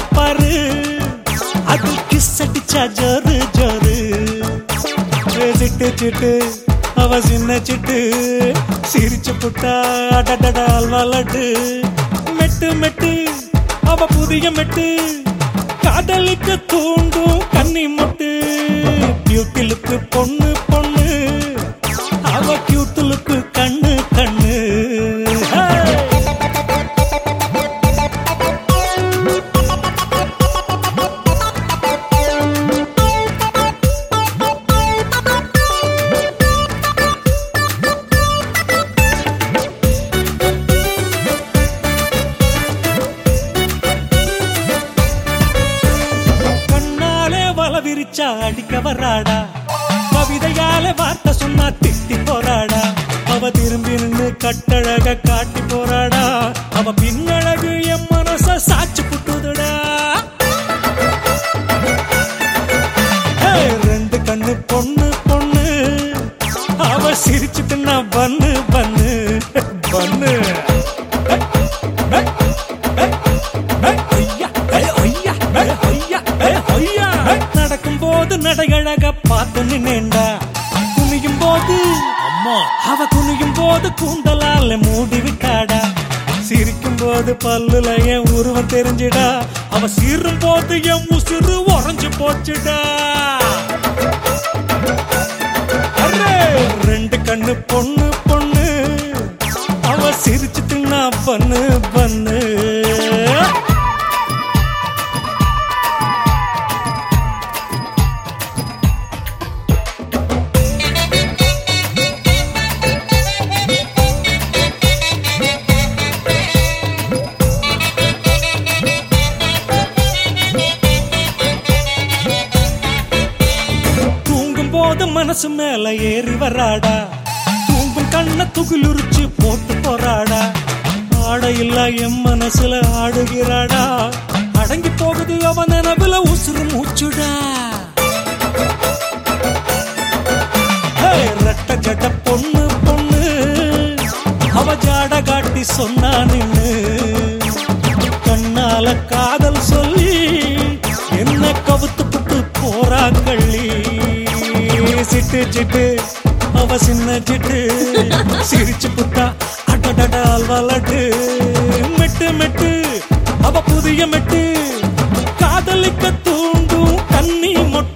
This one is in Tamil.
பாரு அது கிஸ் அடிச்சா ஜோரு ஜோரு ஏ சிட்டு சிட்டு அவ சின்ன சிட்டு சிரிச்சு புட்டா அடடட அல்வா லட்டு மெட்டு மெட்டு அவ புதிய மெட்டு காதலிக்க தூண்டும் கன்னி மொட்டு கியூட்டிலுக்கு பொண்ணு பொண்ணு அவ கியூட்டிலுக்கு கண்ணு கண்ணு ஹே! கண்ணாலே வல விரிச்சா அடிக்க வர்றாடா கவிதையால வார்த்தை சொன்னா திட்டி போறாடா அவ திரும்பி நின்னு கட்டழக காட்டி போறாடா அவ பின்னழகு என் மனச சாச்சு புட்டுதுடா ஏய், ரெண்டு கண்ணு பொண்ணு பொண்ணு அவ சிரிச்சுட்டுன்னா பண்ணு பண்ணு பண்ணு நடக்கும் போது நடையழக பார்த்து நின்னேண்டா குனியும் போது அம்மா அவ குனியும் போது கூந்தலால மூடி விட்டாடா சிரிக்கும் போது பல்லுல என் உருவம் தெரிஞ்சுடா அவ சீரும் போது என் உசுறு உறைஞ்சு போச்சுடா அரே, ரெண்டு கண்ணு பொண்ணு பொண்ணு அவ சிரிச்சுட்டு நான் பண்ணு பண்ணு தூங்கும் போது மனசு மேல ஏறி வராடா தூங்கும் கண்ண துகிலுரிச்சு போட்டு போறாடா ஆடையில்லா என் மனசுல ஆடுகிறாடா அடங்கி போகுது அவன் நினைவுல உசுறு மூச்சுடா ஹேய், ரெட்ட ஜட பொண்ணு பொண்ணு அவ ஜாட காட்டி சொன்னா நின்னு கண்ணால காதல் சொல்லி என்ன கவுத்து புட்டு போறா கள்ளி சிட்டு சிட்டு அவ சின்ன சிட்டு சிரிச்சு புட்டா அடடட அல்வா லட்டு மெட்டு மெட்டு அவ புதிய மெட்டு காதலிக்க தூண்டும் கண்ணி மொட்டு